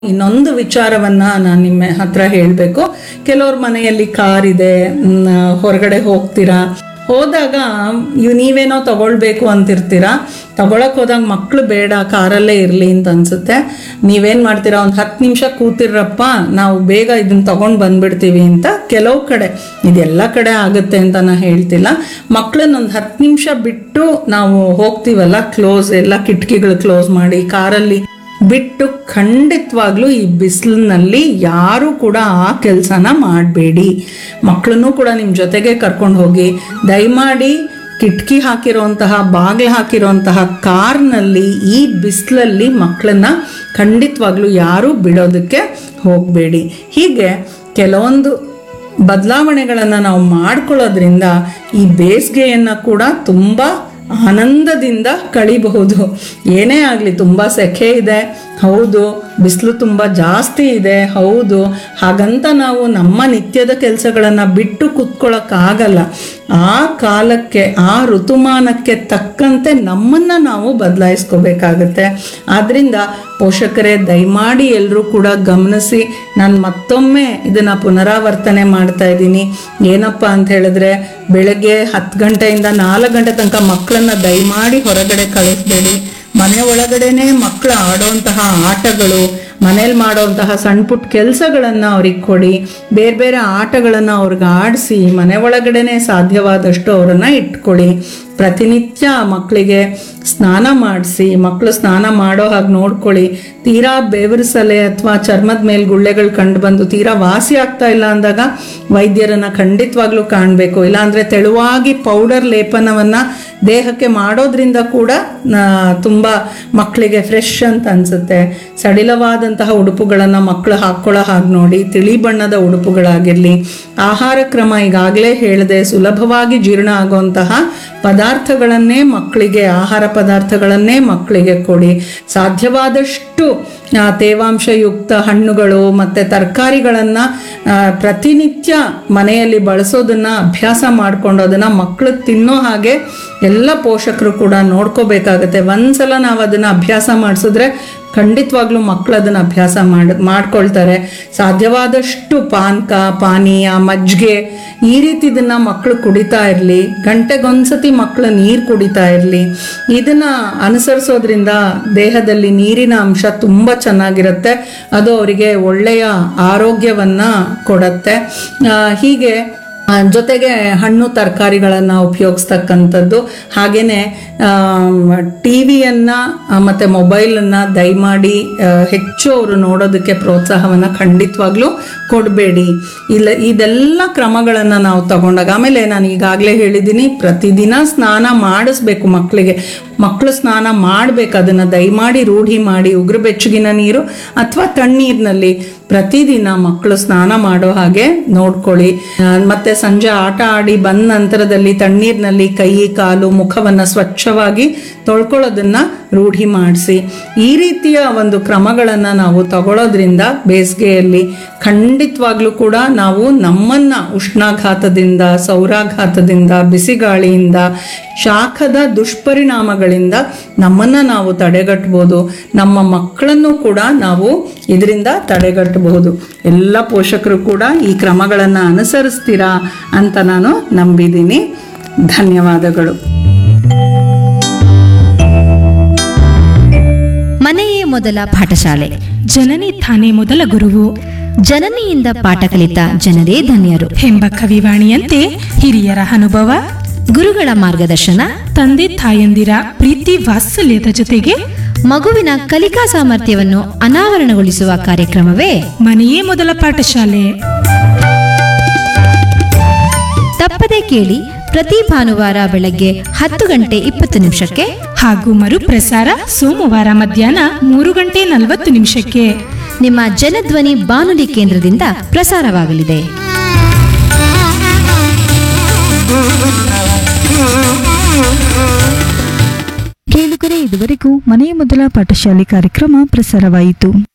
ಇನ್ನೊಂದು ವಿಚಾರವನ್ನ ನಾನು ನಿಮ್ಮ ಹತ್ರ ಹೇಳಬೇಕು ಕೆಲವ್ರ ಮನೆಯಲ್ಲಿ ಕಾರ್ ಇದೆ ಮ್, ಹೊರಗಡೆ ಹೋಗ್ತೀರಾ ಹೋದಾಗ ಇವ್ ನೀವೇನೋ ತಗೊಳ್ಬೇಕು ಅಂತಿರ್ತೀರಾ ತಗೊಳಕ್ ಹೋದಾಗ ಮಕ್ಳು ಬೇಡ ಕಾರಲ್ಲೇ ಇರಲಿ ಅಂತ ಅನ್ಸುತ್ತೆ ನೀವೇನ್ ಮಾಡ್ತೀರಾ ಒಂದು ಹತ್ತು ನಿಮಿಷ ಕೂತಿರ್ರಪ್ಪ ನಾವು ಬೇಗ ಇದನ್ನ ತಗೊಂಡ್ ಬಂದ್ಬಿಡ್ತೀವಿ ಅಂತ ಕೆಲವು ಕಡೆ ಇದೆಲ್ಲ ಕಡೆ ಆಗುತ್ತೆ ಅಂತ ನಾ ಹೇಳ್ತಿಲ್ಲ ಮಕ್ಳನ್ನ ಒಂದು ಹತ್ತು ನಿಮಿಷ ಬಿಟ್ಟು ನಾವು ಹೋಗ್ತೀವಲ್ಲ ಕ್ಲೋಸ್ ಎಲ್ಲ ಕಿಟಕಿಗಳು ಕ್ಲೋಸ್ ಮಾಡಿ ಕಾರಲ್ಲಿ ಬಿಟ್ಟು ಖಂಡಿತವಾಗ್ಲೂ ಈ ಬಿಸಿಲಿನಲ್ಲಿ ಯಾರು ಕೂಡ ಆ ಕೆಲಸನ ಮಾಡಬೇಡಿ ಮಕ್ಕಳನ್ನು ಕೂಡ ನಿಮ್ಮ ಜೊತೆಗೆ ಕರ್ಕೊಂಡು ಹೋಗಿ ದಯಮಾಡಿ ಕಿಟಕಿ ಹಾಕಿರೋಂತಹ ಬಾಗಿಲು ಹಾಕಿರೋಂತಹ ಕಾರ್ನಲ್ಲಿ ಈ ಬಿಸಿಲಲ್ಲಿ ಮಕ್ಕಳನ್ನ ಖಂಡಿತವಾಗ್ಲೂ ಯಾರೂ ಬಿಡೋದಕ್ಕೆ ಹೋಗಬೇಡಿ ಹೀಗೆ ಕೆಲವೊಂದು ಬದಲಾವಣೆಗಳನ್ನು ನಾವು ಮಾಡ್ಕೊಳ್ಳೋದ್ರಿಂದ ಈ ಬೇಸಿಗೆಯನ್ನು ಕೂಡ ತುಂಬ ಆನಂದದಿಂದ ಕಳಿಬಹುದು ಏನೇ ಆಗಲಿ ತುಂಬ ಸೆಖೆ ಇದೆ ಹೌದು ಬಿಸಿಲು ತುಂಬ ಜಾಸ್ತಿ ಇದೆ ಹೌದು ಹಾಗಂತ ನಾವು ನಮ್ಮ ನಿತ್ಯದ ಕೆಲಸಗಳನ್ನು ಬಿಟ್ಟು ಕೂತ್ಕೊಳ್ಳೋಕ್ಕಾಗಲ್ಲ ಆ ಕಾಲಕ್ಕೆ ಆ ಋತುಮಾನಕ್ಕೆ ತಕ್ಕಂತೆ ನಮ್ಮನ್ನು ನಾವು ಬದಲಾಯಿಸ್ಕೋಬೇಕಾಗತ್ತೆ ಆದ್ದರಿಂದ ಪೋಷಕರೇ ದಯಮಾಡಿ ಎಲ್ಲರೂ ಕೂಡ ಗಮನಿಸಿ ನಾನು ಮತ್ತೊಮ್ಮೆ ಇದನ್ನು ಪುನರಾವರ್ತನೆ ಮಾಡ್ತಾ ಇದ್ದೀನಿ ಏನಪ್ಪ ಅಂತ ಹೇಳಿದ್ರೆ ಬೆಳಗ್ಗೆ ಹತ್ತು ಗಂಟೆಯಿಂದ ನಾಲ್ಕು ಗಂಟೆ ತನಕ ಮಕ್ಕಳನ್ನ ದಯಮಾಡಿ ಹೊರಗಡೆ ಕಳಿಸ್ಬೇಡಿ ಮನೆ ಒಳಗಡೆನೆ ಮಕ್ಕಳು ಆಡೋಂತಹ ಆಟಗಳು ಮನೇಲಿ ಮಾಡೋಂತಹ ಸಣ್ಣ ಪುಟ್ಟ ಕೆಲಸಗಳನ್ನು ಅವ್ರಿಗೆ ಕೊಡಿ ಬೇರೆ ಬೇರೆ ಆಟಗಳನ್ನು ಅವ್ರಿಗೆ ಆಡಿಸಿ ಮನೆ ಒಳಗಡೆನೆ ಸಾಧ್ಯವಾದಷ್ಟು ಅವರನ್ನು ಇಟ್ಕೊಳ್ಳಿ ಪ್ರತಿನಿತ್ಯ ಮಕ್ಕಳಿಗೆ ಸ್ನಾನ ಮಾಡಿಸಿ ಮಕ್ಕಳು ಸ್ನಾನ ಮಾಡೋ ಹಾಗೆ ನೋಡ್ಕೊಳ್ಳಿ ತೀರಾ ಬೆವರಿಸಲೆ ಅಥವಾ ಚರ್ಮದ ಮೇಲೆ ಗುಳ್ಳೆಗಳು ಕಂಡು ಬಂದು ತೀರಾ ವಾಸಿ ಆಗ್ತಾ ಇಲ್ಲ ಅಂದಾಗ ವೈದ್ಯರನ್ನ ಖಂಡಿತವಾಗ್ಲೂ ಕಾಣಬೇಕು ಇಲ್ಲಾಂದ್ರೆ ತೆಳುವಾಗಿ ಪೌಡರ್ ಲೇಪನವನ್ನ ದೇಹಕ್ಕೆ ಮಾಡೋದ್ರಿಂದ ಕೂಡ ಆ, ತುಂಬಾ ಮಕ್ಕಳಿಗೆ ಫ್ರೆಶ್ ಅಂತ ಅನ್ಸುತ್ತೆ ಸಡಿಲವಾದಂತಹ ಉಡುಪುಗಳನ್ನು ಮಕ್ಕಳು ಹಾಕ್ಕೊಳ್ಳೋ ಹಾಗೆ ನೋಡಿ ತಿಳಿ ಬಣ್ಣದ ಉಡುಪುಗಳಾಗಿರಲಿ ಆಹಾರ ಕ್ರಮ ಈಗಾಗಲೇ ಹೇಳಿದೆ ಸುಲಭವಾಗಿ ಜೀರ್ಣ ಆಗುವಂತಹ ಪದಾರ್ಥಗಳನ್ನೇ ಮಕ್ಕಳಿಗೆ ಆಹಾರ ಪದಾರ್ಥಗಳನ್ನೇ ಮಕ್ಕಳಿಗೆ ಕೊಡಿ ಸಾಧ್ಯವಾದಷ್ಟು ಆ, ತೇವಾಂಶಯುಕ್ತ ಹಣ್ಣುಗಳು ಮತ್ತು ತರಕಾರಿಗಳನ್ನು ಪ್ರತಿನಿತ್ಯ ಮನೆಯಲ್ಲಿ ಬಳಸೋದನ್ನ ಅಭ್ಯಾಸ ಮಾಡ್ಕೊಂಡು ಅದನ್ನು ಮಕ್ಕಳು ತಿನ್ನೋ ಹಾಗೆ ಎಲ್ಲ ಪೋಷಕರು ಕೂಡ ನೋಡ್ಕೋಬೇಕಾಗತ್ತೆ ಒಂದ್ಸಲ ನಾವು ಅದನ್ನು ಅಭ್ಯಾಸ ಮಾಡಿಸಿದ್ರೆ ಖಂಡಿತವಾಗ್ಲೂ ಮಕ್ಕಳು ಅದನ್ನು ಅಭ್ಯಾಸ ಮಾಡ್ ಮಾಡ್ಕೊಳ್ತಾರೆ ಸಾಧ್ಯವಾದಷ್ಟು ಪಾನಕ ಪಾನೀಯ ಮಜ್ಜಿಗೆ ಈ ರೀತಿದನ್ನ ಮಕ್ಕಳು ಕುಡಿತಾ ಇರಲಿ ಗಂಟೆಗೊಂದ್ಸತಿ ಮಕ್ಕಳು ನೀರು ಕುಡಿತಾ ಇರಲಿ ಇದನ್ನ ಅನುಸರಿಸೋದ್ರಿಂದ ದೇಹದಲ್ಲಿ ನೀರಿನ ಅಂಶ ತುಂಬ ಚೆನ್ನಾಗಿರುತ್ತೆ ಅದು ಅವರಿಗೆ ಒಳ್ಳೆಯ ಆರೋಗ್ಯವನ್ನ ಕೊಡತ್ತೆ ಆ, ಹೀಗೆ ಆ, ಜೊತೆಗೆ ಹಣ್ಣು ತರಕಾರಿಗಳನ್ನು ಉಪಯೋಗಿಸ್ತಕ್ಕಂಥದ್ದು ಹಾಗೆಯೇ ಟಿ ವಿಯನ್ನು ಮತ್ತು ಮೊಬೈಲನ್ನು ದಯಮಾಡಿ ಆ, ಹೆಚ್ಚು ಅವರು ನೋಡೋದಕ್ಕೆ ಪ್ರೋತ್ಸಾಹವನ್ನು ಖಂಡಿತವಾಗ್ಲೂ ಕೊಡಬೇಡಿ ಇಲ್ಲ ಇದೆಲ್ಲ ಕ್ರಮಗಳನ್ನು ನಾವು ತಗೊಂಡಾಗ ಆಮೇಲೆ ನಾನು ಈಗಾಗಲೇ ಹೇಳಿದ್ದೀನಿ ಪ್ರತಿದಿನ ಸ್ನಾನ ಮಾಡಿಸ್ಬೇಕು ಮಕ್ಕಳಿಗೆ ಮಕ್ಕಳು ಸ್ನಾನ ಮಾಡಬೇಕು ಅದನ್ನು ದಯಮಾಡಿ ರೂಢಿ ಮಾಡಿ ಉಗುರು ಬೆಚ್ಚಗಿನ ನೀರು ಅಥವಾ ತಣ್ಣೀರಿನಲ್ಲಿ ಪ್ರತಿದಿನ ಮಕ್ಕಳು ಸ್ನಾನ ಮಾಡೋ ಹಾಗೆ ನೋಡ್ಕೊಳ್ಳಿ ಆ, ಮತ್ತೆ ಸಂಜೆ ಆಟ ಆಡಿ ಬಂದ ನಂತರದಲ್ಲಿ ತಣ್ಣೀರಿನಲ್ಲಿ ಕೈ ಕಾಲು ಮುಖವನ್ನು ಸ್ವಚ್ಛವಾಗಿ ತೊಳ್ಕೊಳ್ಳೋದನ್ನ ರೂಢಿ ಮಾಡಿಸಿ ಈ ರೀತಿಯ ಒಂದು ಕ್ರಮಗಳನ್ನು ನಾವು ತಗೊಳ್ಳೋದ್ರಿಂದ ಬೇಸಿಗೆಯಲ್ಲಿ ಖಂಡಿತವಾಗ್ಲೂ ಕೂಡ ನಾವು ನಮ್ಮನ್ನ ಉಷ್ಣಾಘಾತದಿಂದ ಸೌರಾಘಾತದಿಂದ ಬಿಸಿಗಾಳಿಯಿಂದ ಶಾಖದ ದುಷ್ಪರಿಣಾಮಗಳಿಂದ ನಮ್ಮನ್ನ ನಾವು ತಡೆಗಟ್ಟಬಹುದು ನಮ್ಮ ಮಕ್ಕಳನ್ನು ಕೂಡ ನಾವು ಇದರಿಂದ ತಡೆಗಟ್ಟಬಹುದು ಎಲ್ಲ ಪೋಷಕರು ಕೂಡ ಈ ಕ್ರಮಗಳನ್ನು ಅನುಸರಿಸ್ತೀರಾ ಅಂತ ನಾನು ನಂಬಿದ್ದೀನಿ ಧನ್ಯವಾದಗಳು ಮನೆಯೇ ಮೊದಲ ಪಾಠಶಾಲೆ ಜನನಿ ತಾನೇ ಮೊದಲ ಗುರುವು ಜನನಿಯಿಂದ ಪಾಠ ಕಲಿತ ಜನರೇ ಧನ್ಯರು ಎಂಬ ಕವಿವಾಣಿಯಂತೆ ಹಿರಿಯರ ಅನುಭವ ಗುರುಗಳ ಮಾರ್ಗದರ್ಶನ ತಂದೆ ತಾಯಂದಿರ ಪ್ರೀತಿ ವಾತ್ಸಲ್ಯದ ಜೊತೆಗೆ ಮಗುವಿನ ಕಲಿಕಾ ಸಾಮರ್ಥ್ಯವನ್ನು ಅನಾವರಣಗೊಳಿಸುವ ಕಾರ್ಯಕ್ರಮವೇ ಮನೆಯೇ ಮೊದಲ ಪಾಠಶಾಲೆ ತಪ್ಪದೆ ಕೇಳಿ ಪ್ರತಿ ಭಾನುವಾರ ಬೆಳಗ್ಗೆ ಹತ್ತು ಗಂಟೆ ಇಪ್ಪತ್ತು ನಿಮಿಷಕ್ಕೆ ಹಾಗೂ ಮರುಪ್ರಸಾರ ಸೋಮವಾರ ಮಧ್ಯಾಹ್ನ ಮೂರು ಗಂಟೆ ನಲವತ್ತು ನಿಮಿಷಕ್ಕೆ ನಿಮ್ಮ ಜನಧ್ವನಿ ಬಾನುಲಿ ಕೇಂದ್ರದಿಂದ ಪ್ರಸಾರವಾಗಲಿದೆ ಕೇಳುಗರೆ ಇದುವರೆಗೂ ಮನೆಯ ಮೊದಲ ಪಾಠಶಾಲೆ ಕಾರ್ಯಕ್ರಮ ಪ್ರಸಾರವಾಯಿತು